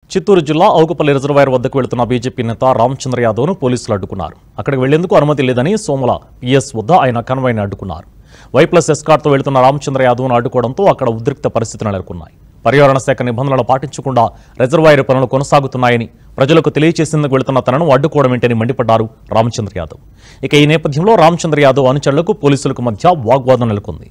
చిత్తూరు జిల్లా ఔకుపల్లి రిజర్వాయర్ వద్దకు వెళుతున్న బీజేపీ నేత రామచంద్ర యాదవ్ను పోలీసులు అడ్డుకున్నారు అక్కడికి వెళ్లేందుకు అనుమతి లేదని సోముల పిఎస్ వద్ద ఆయన కన్వాయ్ని అడ్డుకున్నారు వై ప్లస్ ఎస్కార్తో వెళుతున్న రామచంద్ర యాదవ్ను అడ్డుకోవడంతో అక్కడ ఉద్రిక్త పరిస్థితులు నెలకొన్నాయి పర్యావరణ శాఖ నిబంధనలు పాటించకుండా రిజర్వాయర్ పనులు కొనసాగుతున్నాయని ప్రజలకు తెలియచేసేందుకు వెళుతున్న తనను అడ్డుకోవడం ఏంటని మండిపడ్డారు రామచంద్ర యాదవ్ ఇక ఈ నేపథ్యంలో రామచంద్ర యాదవ్ అనుచరులకు పోలీసులకు మధ్య వాగ్వాదం నెలకొంది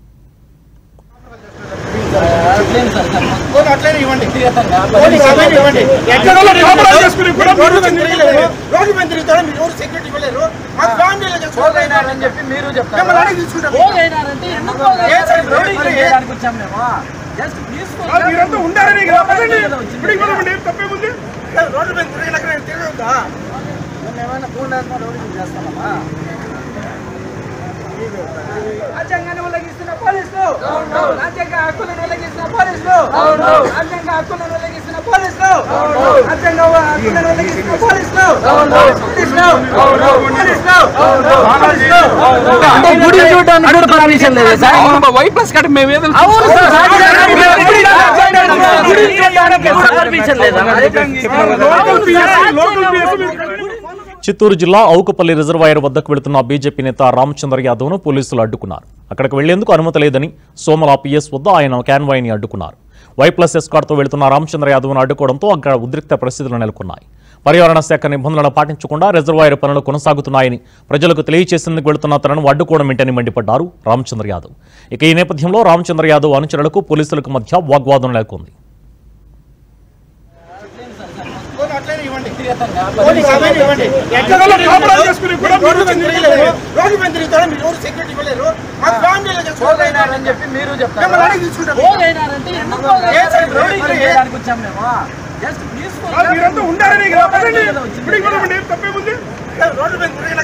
పోనీ అట్లనే ఇవ్వండి పోనీ అట్లనే ఇవ్వండి ఎక్కడో కాపురాలు చేసుకుని కూడా రోడ్డు మీద తిరగలేరు. రోడ్డు మీద తిరుగుతారా మీరు ఎవరు సెక్యూరిటీ ఇవ్వలేరు మా ఫ్యామిలీలో చేసుకోవాలి అని చెప్పి మీరు చెప్తారు మిమ్మల్ని అడిగి తీసుకుంటాం పోగైనారంటే ఎందుకు ఏ సార్ రోడ్డు మరి ఏ- చేయడానికి వచ్చాం మేము జస్ట్ ఆ, మీరంతా ఉండాలని కదా పదండి ఇప్పుడు ఇవ్వమండి తప్పేముంది రోడ్డు మీద తిరగలేక తిరగద్దా మేము ఏమైనా పూర్ణ రోడ్డు మీద చేస్తామా రాజ్యాంగాన్ని ఉల్లంఘిస్తున్న పోలీసులు రాజ్యాంగ హక్కులను ఉల్లంఘిస్తున్న పోలీసులు రాజ్యాంగ హక్కులను ఉల్లంఘిస్తున్న పోలీసులు రాజ్యాంగ హక్కులను ఉల్లంఘిస్తున్న పోలీసులు పోలీసులు పోలీసులు అంటే గుడి చూడడానికి కూడా పర్మిషన్ లేదు సార్ వై ప్లస్ కట్ మేము ఏదో అవును సార్ రాజ్యాంగ గుడి చూడడానికి పర్మిషన్ లేదా చిత్తూరు జిల్లా ఔకుపల్లి రిజర్వాయర్ వద్దకు వెళుతున్న బీజేపీ నేత రామచంద్ర యాదవ్ను పోలీసులు అడ్డుకున్నారు అక్కడికి వెళ్లేందుకు అనుమతి లేదని సోమల పిఎస్ వద్ద ఆయన క్యాన్వాయ్ని అడ్డుకున్నారు వై ప్లస్ ఎస్కార్తో వెళుతున్న రామచంద్ర యాదవ్ను అడ్డుకోవడంతో అక్కడ ఉద్రిక్త పరిస్థితులు నెలకొన్నాయి పర్యావరణ శాఖ నిబంధనలు పాటించకుండా రిజర్వాయర్ పనులు కొనసాగుతున్నాయని ప్రజలకు తెలియచేసేందుకు వెళుతున్న తనను అడ్డుకోవడం ఏంటని మండిపడ్డారు రామచంద్ర యాదవ్ ఇక ఈ నేపథ్యంలో రామచంద్ర యాదవ్ అనుచరులకు పోలీసులకు మధ్య వాగ్వాదం నెలకొంది పోనీ అట్లనే ఇవ్వండి పోనీ అట్లనే ఇవ్వండి ఎక్కడో కాపురాలు చేసుకుని కూడా రోడ్డు మీద తిరగలేరు. రోడ్డు మీద తిరుగుతారా మీరు ఎవరు సెక్యూరిటీ ఇవ్వలేరు మా ఫ్యామిలీలో చేసుకోవాలి పోగైనారని చెప్పి మీరు చెప్తారు మిమ్మల్ని అడిగి తీసుకుంటాం పోగైనారంటే ఎందుకు ఏ సార్ రోడ్డు మరి ఏ- చేయడానికి వచ్చాం మేము జస్ట్ ఆ, మీరంతా ఉండాలని కదా పదండి ఇప్పుడు ఇవ్వమండి తప్పేముంది రోడ్డు మీద తిరగలేక